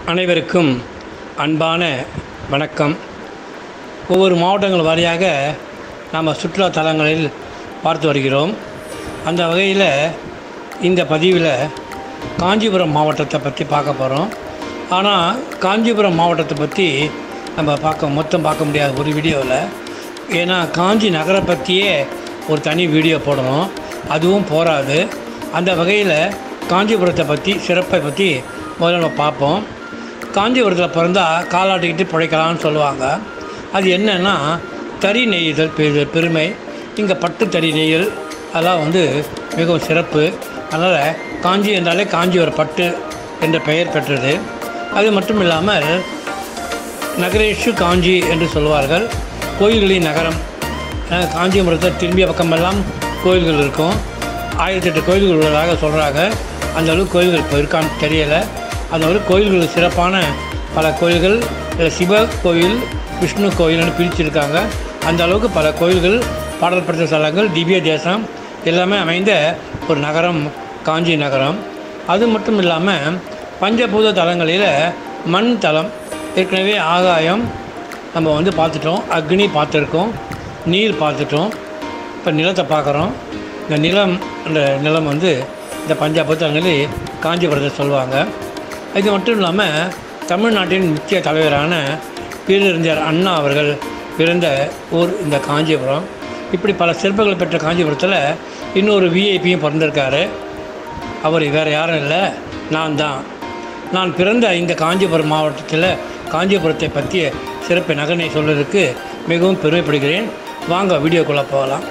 அனைவருக்கும் அன்பான வணக்கம் ஒவ்வொரு மாவட்டங்கள் வாரியாக நாம் சுற்றுலா தலங்களில் பார்த்து வருகிறோம் அந்த வகையில் இந்த பதிவில் காஞ்சிபுரம் மாவட்டத்தை பற்றி பார்க்க போகிறோம் ஆனால் காஞ்சிபுரம் மாவட்டத்தை பற்றி நம்ம பார்க்க மொத்தம் பார்க்க முடியாது ஒரு வீடியோவில் ஏன்னா காஞ்சி நகரை பற்றியே ஒரு தனி வீடியோ போடணும் அதுவும் போராது அந்த வகையில் காஞ்சிபுரத்தை பற்றி சிறப்பை பற்றி முதல்ல நம்ம பார்ப்போம் காஞ்சிபுரத்தில் பிறந்தா காலாட்டிக்கிட்டு பிழைக்கலாம்னு சொல்லுவாங்க அது என்னன்னா தறி நெய்தல் பெரு பெருமை இங்கே பட்டு தறி நெய்யல் அதெல்லாம் வந்து மிகவும் சிறப்பு அதனால் காஞ்சி என்றாலே காஞ்சிபுரம் பட்டு என்ற பெயர் பெற்றது அது மட்டும் இல்லாமல் நகரேஷு காஞ்சி என்று சொல்வார்கள் கோயில்களின் நகரம் அஹ் காஞ்சிபுரத்தை திரும்பிய பக்கமெல்லாம் கோயில்கள் இருக்கும் ஆயிரத்தி எட்டு கோயில்கள் உள்ளதாக சொல்கிறாங்க அந்த அளவுக்கு கோயில்கள் இப்போ இருக்கான்னு தெரியலை அந்த அளவுக்கு கோயில்கள் சிறப்பான பல கோயில்கள் இதில் சிவ கோயில் விஷ்ணு கோயில்னு பிரிச்சிருக்காங்க அந்த அளவுக்கு பல கோயில்கள் பாடல் பெற்ற ஸ்தலங்கள் திவ்ய தேசம் எல்லாமே அமைந்த ஒரு நகரம் காஞ்சி நகரம் அது மட்டும் இல்லாமல் பஞ்சபூத தலங்களில் மண் தலம் ஏற்கனவே ஆகாயம் நம்ம வந்து பார்த்துட்டோம் அக்னி பார்த்துருக்கோம் நீர் பார்த்துட்டோம் இப்போ நிலத்தை பார்க்குறோம் இந்த நிலம் அந்த நிலம் வந்து இந்த பஞ்சாபத்தங்களில் காஞ்சிபுரத்தை சொல்லுவாங்க இது மட்டும் இல்லாமல் தமிழ்நாட்டின் முக்கிய தலைவரான பேரறிஞர் அண்ணா அவர்கள் பிறந்த ஊர் இந்த காஞ்சிபுரம் இப்படி பல சிறப்புகள் பெற்ற காஞ்சிபுரத்தில் இன்னொரு விஐபியும் பிறந்திருக்காரு அவர் வேறு யாரும் இல்லை நான் தான் நான் பிறந்த இந்த காஞ்சிபுரம் மாவட்டத்தில் காஞ்சிபுரத்தை பற்றிய சிறப்பு நகனை சொல்வதற்கு மிகவும் பெருமைப்படுகிறேன் வாங்க வீடியோக்குள்ளே போகலாம்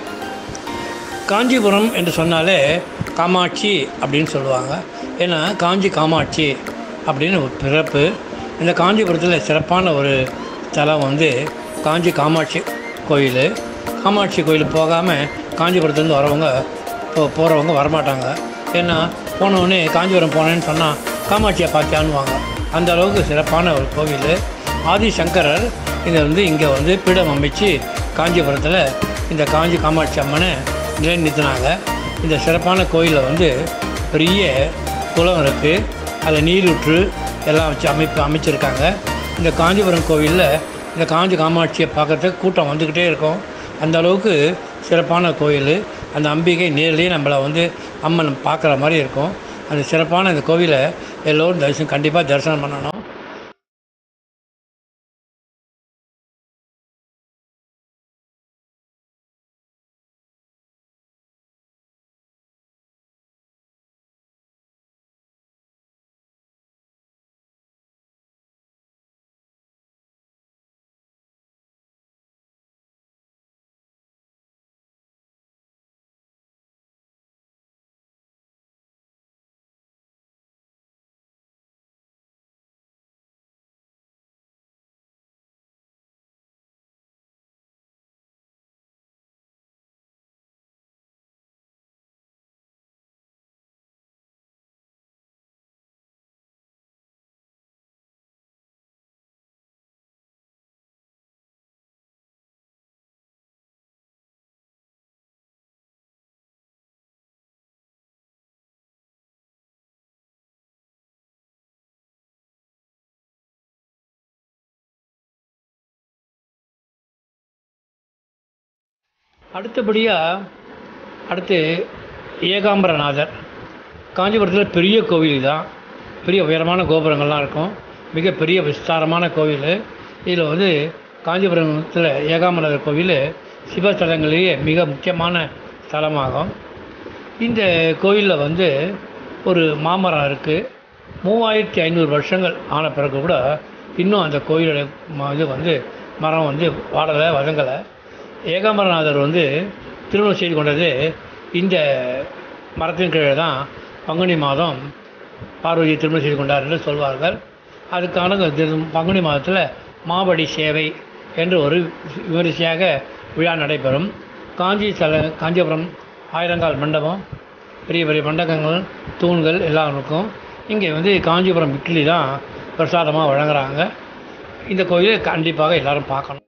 காஞ்சிபுரம் என்று சொன்னாலே காமாட்சி அப்படின்னு சொல்லுவாங்க ஏன்னா காஞ்சி காமாட்சி அப்படின்னு ஒரு பிறப்பு இந்த காஞ்சிபுரத்தில் சிறப்பான ஒரு தலம் வந்து காஞ்சி காமாட்சி கோயில் காமாட்சி கோயில் போகாமல் காஞ்சிபுரத்துலேருந்து வரவங்க போ போகிறவங்க வரமாட்டாங்க ஏன்னா போனவுடனே காஞ்சிபுரம் போனேன்னு சொன்னால் காமாட்சியை பார்த்தியான்னுவாங்க அந்த அளவுக்கு சிறப்பான ஒரு கோவில் ஆதிசங்கரர் இதை வந்து இங்கே வந்து பீடம் அமைச்சு காஞ்சிபுரத்தில் இந்த காஞ்சி காமாட்சி அம்மனை நிலைநிறுத்தினாங்க இந்த சிறப்பான கோயிலில் வந்து பெரிய குளம் இருக்குது அதில் நீரூற்று எல்லாம் வச்சு அமைப்பு அமைச்சிருக்காங்க இந்த காஞ்சிபுரம் கோவிலில் இந்த காஞ்சி காமாட்சியை பார்க்கறதுக்கு கூட்டம் வந்துக்கிட்டே இருக்கும் அந்த அளவுக்கு சிறப்பான கோயில் அந்த அம்பிகை நேர்லேயே நம்மளை வந்து அம்மன் பார்க்குற மாதிரி இருக்கும் அந்த சிறப்பான இந்த கோவிலை எல்லோரும் தரிசனம் கண்டிப்பாக தரிசனம் பண்ணணும் அடுத்தபடியாக அடுத்து ஏகாம்பரநாதர் காஞ்சிபுரத்தில் பெரிய கோவில் தான் பெரிய உயரமான கோபுரங்கள்லாம் இருக்கும் மிகப்பெரிய விஸ்தாரமான கோவில் இதில் வந்து காஞ்சிபுரத்தில் ஏகாம்பரநாதர் கோவில் சிவஸ்தலங்களிலேயே மிக முக்கியமான ஸ்தலமாகும் இந்த கோயிலில் வந்து ஒரு மாமரம் இருக்குது மூவாயிரத்தி ஐநூறு வருஷங்கள் ஆன பிறகு கூட இன்னும் அந்த கோயிலோட ம- இது வந்து மரம் வந்து வாடலை வதங்கலை ஏகாம்பரநாதர் வந்து திருமணம் செய்து கொண்டது இந்த மரத்தின் கீழே தான் பங்குனி மாதம் பார்வதி திருமணம் செய்து கொண்டார் என்று சொல்வார்கள் அதுக்கான திரு- பங்குனி மாதத்தில் மாபடி சேவை என்று ஒரு விமரிசையாக விழா நடைபெறும் காஞ்சி தல காஞ்சிபுரம் ஆயிரங்கால் மண்டபம் பெரிய பெரிய மண்டபங்கள் தூண்கள் எல்லாம் இருக்கும் இங்கே வந்து காஞ்சிபுரம் இட்லி தான் பிரசாதமாக வழங்குறாங்க இந்த கோயிலை கண்டிப்பாக எல்லாரும் பார்க்கணும்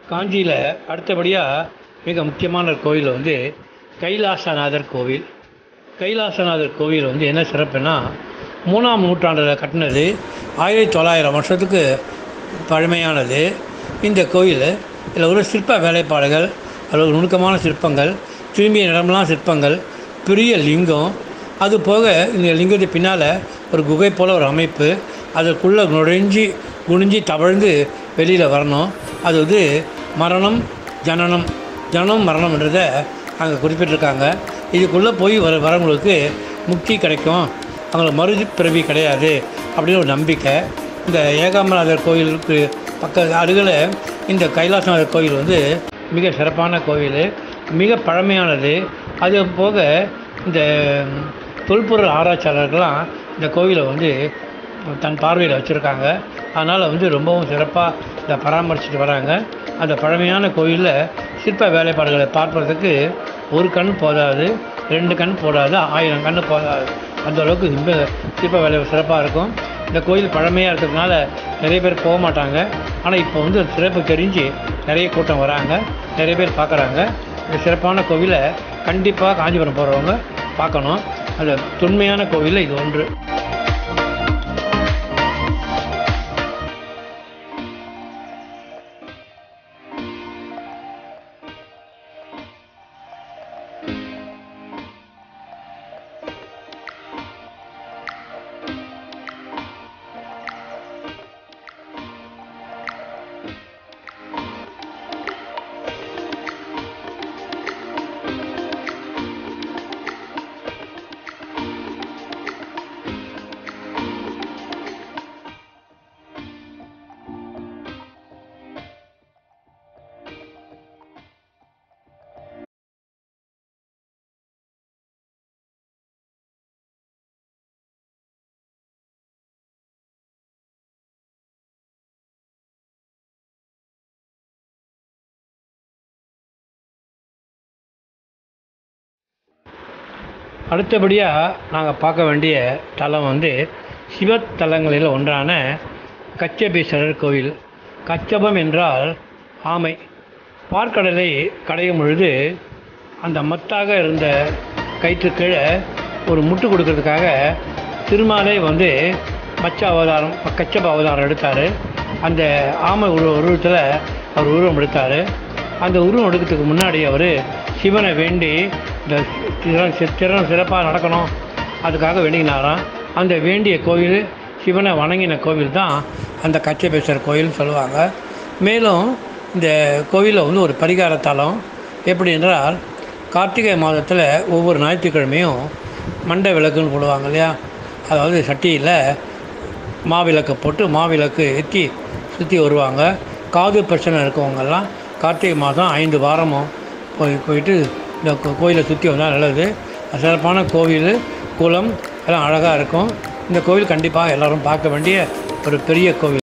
காஞ்சியில் அடுத்தபடியாக மிக முக்கியமான ஒரு கோயில் வந்து கைலாசநாதர் கோவில் கைலாசநாதர் கோவில் வந்து என்ன சிறப்புன்னா மூணாம் நூற்றாண்டில் கட்டினது ஆயிரத்தி தொள்ளாயிரம் வருஷத்துக்கு பழமையானது இந்த கோயில் இதில் ஒரு சிற்ப வேலைப்பாடுகள் அதில் நுணுக்கமான சிற்பங்கள் திரும்பிய இடமெல்லாம் சிற்பங்கள் பெரிய லிங்கம் அது போக இந்த லிங்கத்துக்கு பின்னால் ஒரு குகை போல் ஒரு அமைப்பு அதற்குள்ளே நுழைஞ்சி குனிஞ்சி தவழ்ந்து வெளியில் வரணும் அது வந்து மரணம் ஜனனம் ஜனனம் மரணம்ன்றதை அங்கே குறிப்பிட்டிருக்காங்க இதுக்குள்ளே போய் வர வரவங்களுக்கு முக்தி கிடைக்கும் அவங்களுக்கு மறு பிறவி கிடையாது அப்படின்னு ஒரு நம்பிக்கை இந்த ஏகாம்பரநாதர் கோயிலுக்கு பக்க அருகில் இந்த கைலாசநாதர் கோயில் வந்து மிக சிறப்பான கோவில் மிக பழமையானது அது போக இந்த தொல்பொருள் ஆராய்ச்சியாளர்கள்லாம் இந்த கோவிலை வந்து தன் பார்வையில் வச்சுருக்காங்க அதனால் வந்து ரொம்பவும் சிறப்பாக இதை பராமரிச்சுட்டு வராங்க அந்த பழமையான கோயிலில் சிற்ப வேலைப்பாடுகளை பார்ப்பதற்கு ஒரு கண் போதாது ரெண்டு கண் போதாது ஆயிரம் கண் போதாது அந்த அளவுக்கு ரொம்ப சிற்ப வேலை சிறப்பாக இருக்கும் இந்த கோயில் பழமையாக இருக்கிறதுனால நிறைய பேர் போக மாட்டாங்க ஆனால் இப்போ வந்து அது சிறப்பு தெரிஞ்சு நிறைய கூட்டம் வராங்க நிறைய பேர் பார்க்குறாங்க இந்த சிறப்பான கோவிலை கண்டிப்பாக காஞ்சிபுரம் போகிறவங்க பார்க்கணும் அந்த தொன்மையான கோவிலில் இது ஒன்று அடுத்தபடியாக நாங்கள் பார்க்க வேண்டிய தலம் வந்து சிவத்தலங்களில் ஒன்றான கச்சபீஸ்வரர் கோவில் கச்சபம் என்றால் ஆமை பார்க்கடலை கடையும் பொழுது அந்த மத்தாக இருந்த கயிற்று கீழே ஒரு முட்டு கொடுக்கறதுக்காக திருமாலை வந்து மச்ச அவதாரம் கச்சப அவதாரம் எடுத்தார் அந்த ஆமை உருவ உருவத்தில் அவர் உருவம் எடுத்தார் அந்த உருவம் எடுக்கிறதுக்கு முன்னாடி அவர் சிவனை வேண்டி இந்த திறம் சி- திறம் சிறப்பாக நடக்கணும் அதுக்காக வேண்டினாராம் அந்த வேண்டிய கோவில் சிவனை வணங்கின கோவில் தான் அந்த கச்சபேஸ்வரர் கோயில்னு சொல்லுவாங்க மேலும் இந்த கோவிலில் வந்து ஒரு பரிகார தலம் எப்படி என்றால் கார்த்திகை மாதத்தில் ஒவ்வொரு ஞாயிற்றுக்கிழமையும் மண்டை விளக்குன்னு போடுவாங்க இல்லையா அதாவது சட்டியில் மாவிளக்கு போட்டு மாவிளக்கு ஏற்றி சுற்றி வருவாங்க காது பிரச்சனை இருக்கவங்கெல்லாம் கார்த்திகை மாதம் ஐந்து வாரமும் போய் போயிட்டு இந்த கோ- கோயிலை சுற்றி வந்தால் நல்லது சிறப்பான கோவில் குளம் எல்லாம் அழகாக இருக்கும் இந்த கோவில் கண்டிப்பாக எல்லாரும் பார்க்க வேண்டிய ஒரு பெரிய கோவில்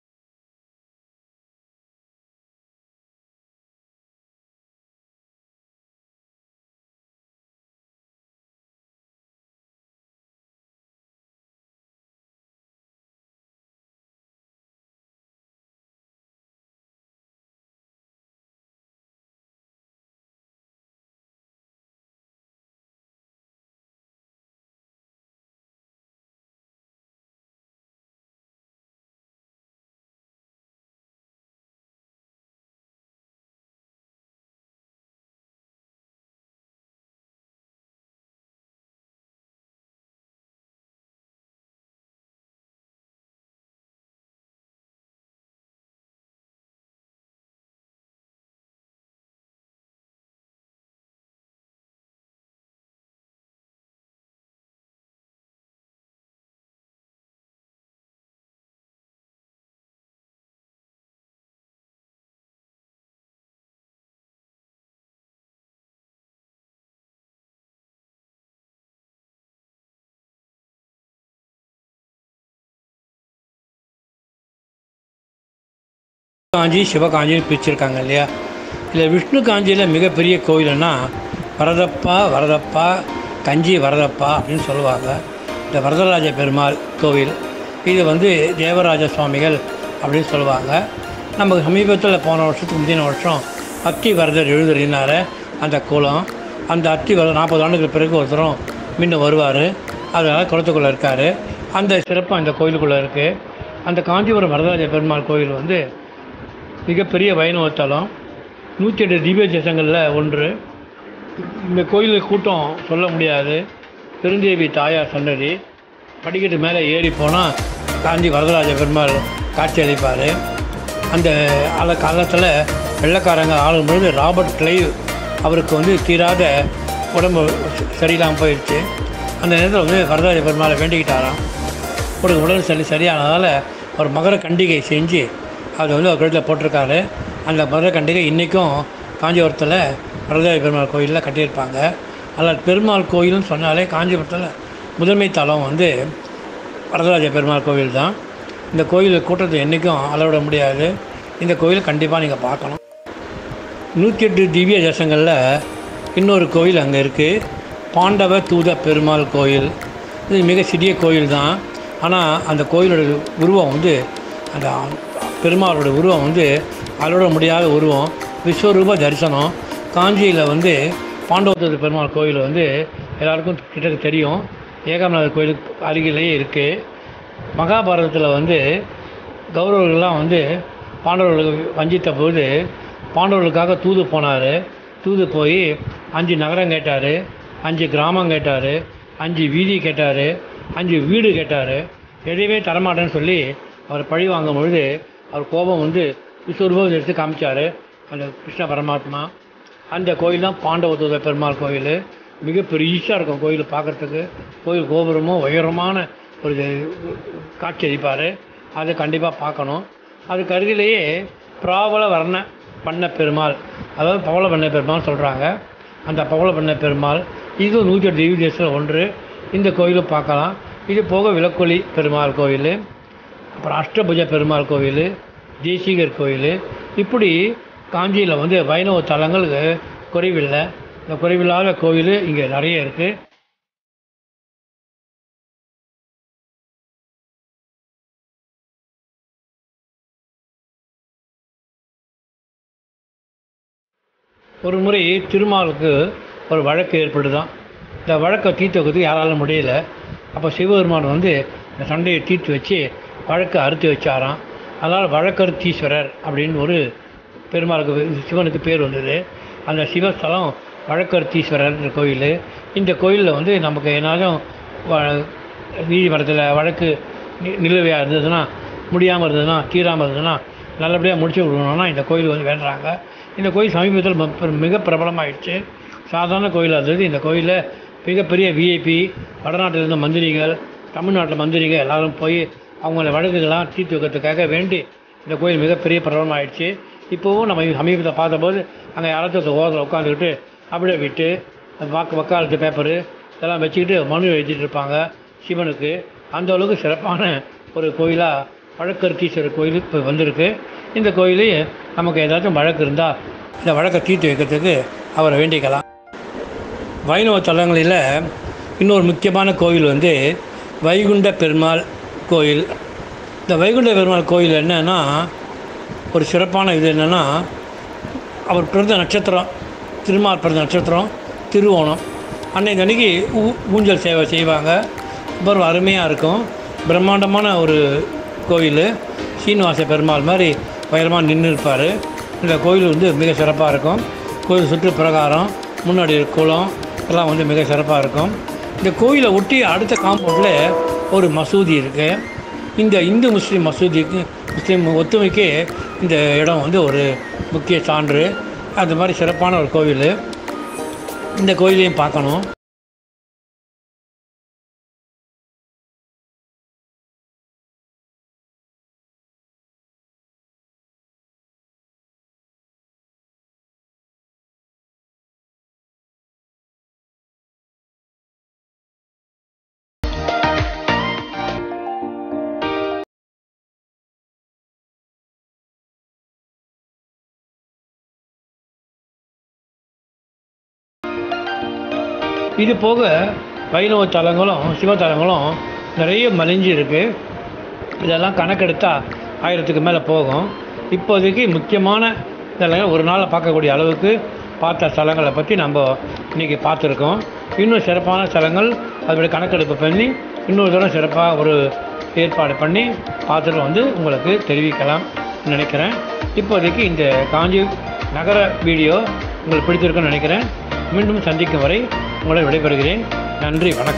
காஞ்சி சிவகாஞ்சின்னு பிரிச்சிருக்காங்க இல்லையா இதில் விஷ்ணு காஞ்சியில் மிகப்பெரிய கோயில்னா வரதப்பா வரதப்பா கஞ்சி வரதப்பா அப்படின்னு சொல்லுவாங்க இந்த வரதராஜ பெருமாள் கோவில் இது வந்து தேவராஜ சுவாமிகள் அப்படின்னு சொல்லுவாங்க நமக்கு சமீபத்தில் போன வருஷத்துக்கு முந்தின வருஷம் அத்தி வரதர் எழுதுறினார அந்த குளம் அந்த அத்தி வரதர் நாற்பது ஆண்டுகளுக்கு பிறகு ஒருத்தரும் மீண்டும் வருவார் அதனால் குளத்துக்குள்ளே இருக்கார் அந்த சிறப்பு அந்த கோயிலுக்குள்ளே இருக்குது அந்த காஞ்சிபுரம் வரதராஜ பெருமாள் கோயில் வந்து மிகப்பெரிய வைணவ தலம் நூற்றி எட்டு திவ்ய தேசங்களில் ஒன்று இந்த கோயிலுக்கு கூட்டம் சொல்ல முடியாது பெருந்தேவி தாயார் சன்னதி படிக்கட்டு மேலே ஏறி போனால் காஞ்சி வரதராஜ பெருமாள் காட்சி அளிப்பார் அந்த அந்த காலத்தில் வெள்ளைக்காரங்க ஆளும் பொழுது ராபர்ட் கிளைவ் அவருக்கு வந்து தீராத உடம்பு ச- சரியில்லாமல் போயிடுச்சு அந்த நேரத்தில் வந்து வரதராஜ பெருமாளை வேண்டிக்கிட்டாராம் ஒரு உடல் சரி சரியானதால் ஒரு மகர கண்டிகை செஞ்சு அதை வந்து அவர் கழுத்தில் போட்டிருக்காரு அந்த மகர கண்டிகை இன்றைக்கும் காஞ்சிபுரத்தில் வரதராஜ பெருமாள் கோயிலில் கட்டியிருப்பாங்க அதில் பெருமாள் கோயில்னு சொன்னாலே காஞ்சிபுரத்தில் முதன்மை தலம் வந்து வரதராஜ பெருமாள் கோவில் தான் இந்த கோயில் கூட்டத்தை என்றைக்கும் அளவிட முடியாது இந்த கோயில் கண்டிப்பாக நீங்கள் பார்க்கணும் நூற்றி எட்டு திவ்ய தேசங்களில் இன்னொரு கோயில் அங்கே இருக்குது பாண்டவ தூத பெருமாள் கோயில் இது மிக சிறிய கோயில் தான் ஆனால் அந்த கோயிலோட உருவம் வந்து அந்த பெருமாளோட உருவம் வந்து அளவிட முடியாத உருவம் விஸ்வரூப தரிசனம் காஞ்சியில் வந்து பாண்டவ தூத பெருமாள் கோயில் வந்து எல்லாருக்கும் கிட்ட தெரியும் ஏகாமநாதர் கோயிலுக்கு அருகிலேயே இருக்குது மகாபாரதத்தில் வந்து கௌரவர்கள்லாம் வந்து பாண்டவர்களுக்கு வஞ்சித்த போது பாண்டவர்களுக்காக தூது போனார் தூது போய் அஞ்சு நகரம் கேட்டார் அஞ்சு கிராமம் கேட்டார் அஞ்சு வீதி கேட்டார் அஞ்சு வீடு கேட்டார் எதையுமே தரமாட்டேன்னு சொல்லி அவர் பழி வாங்கும் பொழுது அவர் கோபம் வந்து விஸ்வரூபம் எடுத்து காமிச்சார் அந்த கிருஷ்ண பரமாத்மா அந்த கோயில் தான் பாண்டவ தூத பெருமாள் கோயில் மிக பெருசாக இருக்கும் கோயில் பார்க்குறதுக்கு கோயில் கோபுரமும் உயரமான ஒரு காட்சி அளிப்பார் அதை கண்டிப்பாக பார்க்கணும் அதுக்கு அருகிலேயே பிராபல வர்ண பண்ண பெருமாள் அதாவது பவள பண்ண பெருமாள் சொல்கிறாங்க அந்த பவள பண்ண பெருமாள் இது நூற்றி எட்டு தெய்வ தேசத்தில் ஒன்று இந்த கோயிலும் பார்க்கலாம் இது போக விளக்கொலி பெருமாள் கோயில் அப்புறம் அஷ்டபுஜ பெருமாள் கோயில் தேசிகர் கோயில் இப்படி காஞ்சியில் வந்து வைணவ தலங்கள் குறைவில்லை இந்த குறைவில்லாத கோயில் இங்கே நிறைய இருக்குது ஒரு முறை திருமாலுக்கு ஒரு வழக்கு ஏற்படுதான் இந்த வழக்கை தீர்த்து வைக்கிறதுக்கு யாராலும் முடியல அப்போ சிவபெருமான் வந்து இந்த சண்டையை தீர்த்து வச்சு வழக்கை அறுத்து வச்சாராம் அதனால் வழக்கறுத்தீஸ்வரர் அப்படின்னு ஒரு பெருமாளுக்கு சிவனுக்கு பேர் வந்தது அந்த சிவஸ்தலம் வழக்கறுத்தீஸ்வரர் கோயில் இந்த கோயிலில் வந்து நமக்கு ஏனாலும் வ- நீதிமன்றத்தில் வழக்கு நி- நிலுவையாக இருந்ததுன்னா முடியாமல் இருந்ததுன்னா தீராமல் இருந்ததுன்னா நல்லபடியாக முடிச்சு விடணும்னா இந்த கோயில் வந்து வேண்டுறாங்க இந்த கோயில் சமீபத்தில் ம- பெரு- மிக பிரபலமாயிடுச்சு சாதாரண கோயிலாக இருந்தது இந்த கோயிலில் மிகப்பெரிய விஐபி வடநாட்டில் இருந்த மந்திரிகள் தமிழ்நாட்டில் மந்திரிகள் எல்லாரும் போய் அவங்கள வழக்குகள்லாம் தீர்த்து வைக்கிறதுக்காக வேண்டி இந்த கோயில் மிகப்பெரிய பிரபலமாயிடுச்சு இப்போவும் நம்ம சமீபத்தில் பார்த்தபோது அங்கே யாராச்சும் ஓரத்தில் உட்காந்துக்கிட்டு அப்படியே விட்டு அந்த வாக்கு வக்காலத்து பேப்பரு இதெல்லாம் வச்சுக்கிட்டு மனு எழுதிட்டு இருப்பாங்க சிவனுக்கு அந்த அளவுக்கு சிறப்பான ஒரு கோயிலாக வழக்கருத்தீஸ்வரர் கோயில் இப்போ வந்திருக்கு இந்த கோயிலே நமக்கு ஏதாச்சும் வழக்கு இருந்தால் இந்த வழக்கை தீர்த்து வைக்கிறதுக்கு அவரை வேண்டிக்கலாம் வைணவ தலங்களில் இன்னொரு முக்கியமான கோயில் வந்து வைகுண்ட பெருமாள் கோயில் இந்த வைகுண்ட பெருமாள் கோயில் என்னன்னா ஒரு சிறப்பான இது என்னென்னா அவர் பிறந்த நட்சத்திரம் திருமால் பிறந்த நட்சத்திரம் திருவோணம் அன்னைக்கு அன்னைக்கு ஊ ஊஞ்சல் சேவை செய்வாங்க அப்புறம் அருமையாக இருக்கும் பிரம்மாண்டமான ஒரு கோயில் சீனிவாச பெருமாள் மாதிரி உயரமாக நின்று இருப்பார் இந்த கோயில் வந்து மிக சிறப்பாக இருக்கும் கோயில் சுற்று பிரகாரம் முன்னாடி குளம் எல்லாம் வந்து மிக சிறப்பாக இருக்கும் இந்த கோயிலை ஒட்டி அடுத்த காம்பவுண்டில் ஒரு மசூதி இருக்குது இந்த இந்து முஸ்லீம் மசூதிக்கு முஸ்லீம் ஒத்துமைக்கு இந்த இடம் வந்து ஒரு முக்கிய சான்று அது மாதிரி சிறப்பான ஒரு கோவில் இந்த கோயிலையும் பார்க்கணும் இது போக வைணவ தலங்களும் சிவத்தலங்களும் நிறைய மலிஞ்சு இருக்குது இதெல்லாம் கணக்கெடுத்தா ஆயிரத்துக்கு மேலே போகும் இப்போதைக்கு முக்கியமான இதெல்லாம் ஒரு நாளில் பார்க்கக்கூடிய அளவுக்கு பார்த்த ஸ்தலங்களை பற்றி நம்ம இன்றைக்கி பார்த்துருக்கோம் இன்னும் சிறப்பான ஸ்தலங்கள் அதோடைய கணக்கெடுப்பு பண்ணி இன்னொரு தூரம் சிறப்பாக ஒரு ஏற்பாடு பண்ணி பார்த்துட்டு வந்து உங்களுக்கு தெரிவிக்கலாம் நினைக்கிறேன் இப்போதைக்கு இந்த காஞ்சி நகர வீடியோ உங்களுக்கு பிடித்திருக்குன்னு நினைக்கிறேன் மீண்டும் சந்திக்கும் வரை உங்களை விடைபெறுகிறேன் நன்றி வணக்கம்